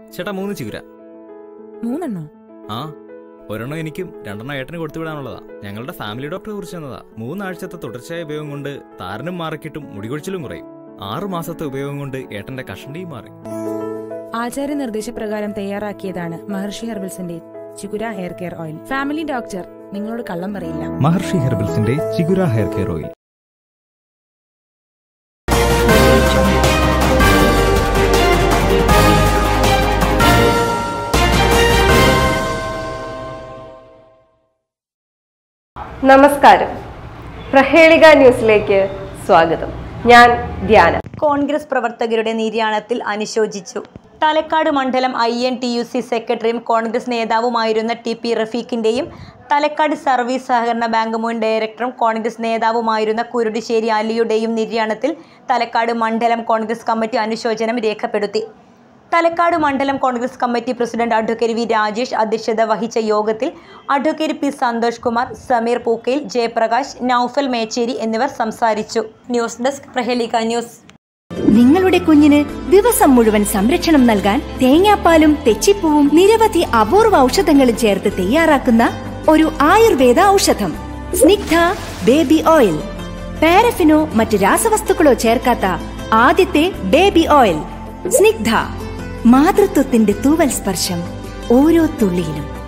ചേട്ടാ മൂന്ന് ചിഗുര മൂന്നെണ്ണോ ആ ഒരെണ്ണം എനിക്കും രണ്ടെണ്ണം ഏട്ടന് കൊടുത്തു വിടാനുള്ളതാ ഞങ്ങളുടെ ഫാമിലി ഡോക്ടറെ കുറിച്ച് തന്നതാ മൂന്നാഴ്ചത്തെ തുടർച്ചയായ ഉപയോഗം കൊണ്ട് താരനും മാറിക്കിട്ടും മുടികൊഴിച്ചിലും കുറയും ആറു മാസത്തെ ഉപയോഗം കൊണ്ട് ഏട്ടന്റെ കഷണ്ടിയും മാറി ആചാര്യ നിർദ്ദേശപ്രകാരം തയ്യാറാക്കിയതാണ് മഹർഷി ഹെർബൽസിന്റെ Chigura hair care oil family doctor നിങ്ങളോട് കള്ളം പറയില്ല മഹർഷി ഹെർബൽസിന്റെ ചിഗുര ഹെയർ കെയർ ഓയിൽ നമസ്കാരം പ്രഹേളിക ന്യൂസിലേക്ക് സ്വാഗതം ഞാൻ ധ്യാന കോൺഗ്രസ് പ്രവർത്തകരുടെ നിര്യാണത്തിൽ അനുശോചിച്ചു തലക്കാട് മണ്ഡലം I N T U C സെക്രട്ടറിയും കോൺഗ്രസ് നേതാവുമായിരുന്ന ടി പി റഫീഖിൻ്റെയും തലക്കാട് സർവീസ് സഹകരണ ബാങ്ക് മുൻ ഡയറക്ടറും കോൺഗ്രസ് നേതാവുമായിരുന്ന കുരുടിശ്ശേരി അലിയുടെയും നിര്യാണത്തിൽ തലക്കാട് മണ്ഡലം കോൺഗ്രസ് കമ്മിറ്റി അനുശോചനം രേഖപ്പെടുത്തി തലക്കാട് മണ്ഡലം Congress committee president advocate V Rajesh അധ്യക്ഷത വഹിച്ച യോഗത്തിൽ അഡ്വക്കേറ്റ് പി സന്തോഷ് കുമാർ സമീർ പൂക്കയിൽ ജയപ്രകാശ് നൌഫൽ മേച്ചേരി എന്നിവർ സംസാരിച്ചു ന്യൂസ് ഡെസ്ക് പ്രഹേലിക ന്യൂസ് നിങ്ങളുടെ കുഞ്ഞിന് ദിവസം മുഴുവൻ സംരക്ഷണം നൽകാൻ തേങ്ങാപ്പാലും തെച്ചിപ്പൂവും നിരവധി അപൂർവ ഔഷധങ്ങളും ചേർത്ത് തയ്യാറാക്കുന്ന ഒരു ആയുർവേദ ഔഷധം സ്നിഗ്ധ ബേബി ഓയിൽ പാരഫിനോ മറ്റ് രാസവസ്തുക്കളോ ചേർക്കാത്ത ആദ്യത്തെ ബേബി ഓയിൽ സ്നിഗ്ധ മാതൃത്വത്തിന്റെ തൂവൽ സ്പർശം ഓരോ തുള്ളിയിലും